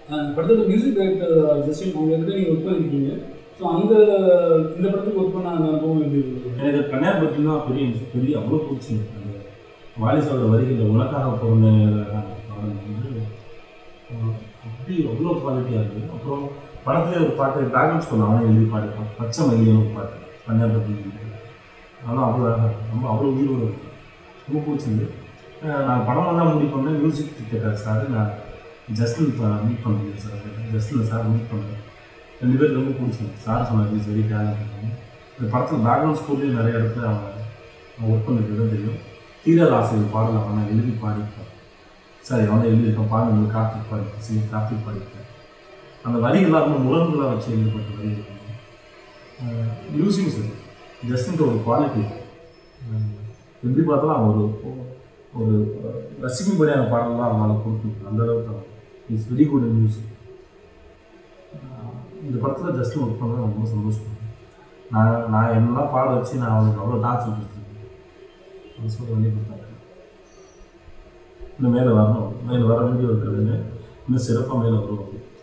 அஹ் படத்தோட music director Justin அவங்க கிட்ட நீங்கள் ஒர்க் பண்ணியிருக்கீங்க ஸோ அந்த இந்த படத்துக்கு ஒர்க் பண்ண அந்த அனுபவம் எப்படி இருந்தது எனக்கு கன்னியார் பற்றி தான் பெரிய பெரிய அவ்வளோ பிடிச்சிருக்கு அந்த வாலிசோட வரிகளில் உனக்காக பிறந்த பாடல் வந்து அஹ், அப்படி அவ்வளோ குவாலிட்டியாக இருக்குது அப்புறம் படத்துல ஒரு பாட்டு பேக்ரவுண்ட் ஸ்கூல் அவனே எழுதி பாடிப்பான் பச்சை மல்லிகை ஒரு பாட்டு கன்னியார் பற்றி அதெல்லாம் அவ்வளோ அழகாக இருக்கும் ரொம்ப அவ்வளோ உயிரோடு இருக்கு ரொம்ப பிடிச்சிருந்து நான் படம் எல்லாம் முடிவு பண்ணேன் மியூசிக் கேட்டார் சார் நான் ஜஸ்டின் மீட் பண்ணுறேன் சார் ஜஸ்டின் சார் மீட் பண்ணேன் ரெண்டு பேருக்கு ரொம்ப பிடிச்சிருக்கு சார் சொன்னார் இஸ் வெரி டேலண்ட் இந்த படத்தில் பேக்ரவுண்ட் ஸ்கூல்லேயும் நிறைய இடத்துல அவன் ஒர்க் பண்ணிருக்கிறது தெரியும் தீராத ஆசிரியர் பாடல் அவனை எழுதி பாடியிருக்கான் சார் அவனை எழுதியிருக்கான் பாடல் கார்த்திக் பாடியிருக்கேன் சரி கார்த்திக் பாடியிருக்கேன் அந்த வரி எல்லாருமே முரண்களாக வச்சு எழுதப்பட்ட வரி மியூசிக் சார் ஜஸ்டின்ட்டு ஒரு குவாலிட்டி எப்படி பார்த்தாலும் அவன் ஒரு ஒரு ரசிக்கும்படியான பாடலாம் அவனால் கொடுக்கணும் அந்த அளவுக்கு அவன் is very good in music இந்த படத்தில் ஜஸ்ட் ஒர்க் பண்ண ரொம்ப சந்தோஷம் நான் நான் என்னெல்லாம் பாட வச்சு நான் அவனுக்கு அவ்வளோ டான்ஸ் கொடுத்துருக்கேன் அது சொல்லி பண்ணி கொடுத்தாங்க இன்னும் மேலே வரணும் மேலே வர வேண்டிய ஒரு கதைங்க இன்னும் சிறப்பாக மேலே வருவோம்